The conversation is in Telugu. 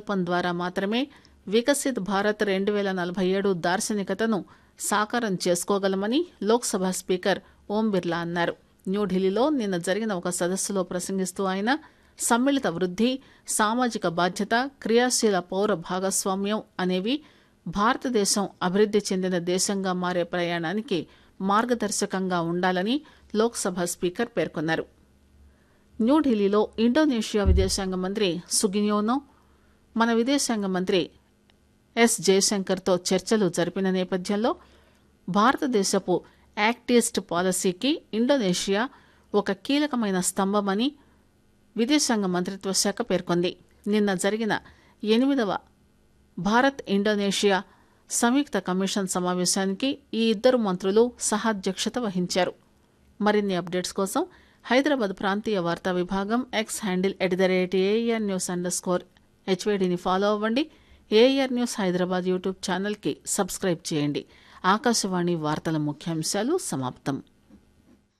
సంకల్పం ద్వారా మాత్రమే వికసిత్ భారత్ రెండు వేల నలభై ఏడు దార్శనికతను సాకారం చేసుకోగలమని లోక్సభ స్పీకర్ ఓం బిర్లా అన్నారు న్యూఢిల్లీలో నిన్న జరిగిన ఒక సదస్సులో ప్రసంగిస్తూ ఆయన సమ్మిళిత వృద్ధి సామాజిక బాధ్యత క్రియాశీల పౌర భాగస్వామ్యం అనేవి భారతదేశం అభివృద్ధి చెందిన దేశంగా మారే ప్రయాణానికి మార్గదర్శకంగా ఉండాలని లోక్సభ స్పీకర్ పేర్కొన్నారు న్యూఢిల్లీలో ఇండోనేషియా విదేశాంగ మంత్రి సుగిన్యోనో మన విదేశాంగ మంత్రి ఎస్ జయశంకర్తో చర్చలు జరిపిన నేపథ్యంలో భారతదేశపు యాక్ట్ ఈస్ట్ పాలసీకి ఇండోనేషియా ఒక కీలకమైన స్తంభమని విదేశాంగ మంత్రిత్వ శాఖ పేర్కొంది నిన్న జరిగిన ఎనిమిదవ భారత్ ఇండోనేషియా సంయుక్త కమిషన్ సమావేశానికి ఈ ఇద్దరు మంత్రులు సహాధ్యక్షత వహించారు మరిన్ని అప్డేట్స్ కోసం హైదరాబాద్ ప్రాంతీయ వార్తా విభాగం X handle at the rate AIR news underscore హెచ్వేడిని ఫాలో అవ్వండి ఏఆర్ న్యూస్ హైదరాబాద్ యూట్యూబ్ ఛానల్కి సబ్స్క్రైబ్ చేయండి ఆకాశవాణి వార్తల ముఖ్యాంశాలు సమాప్తం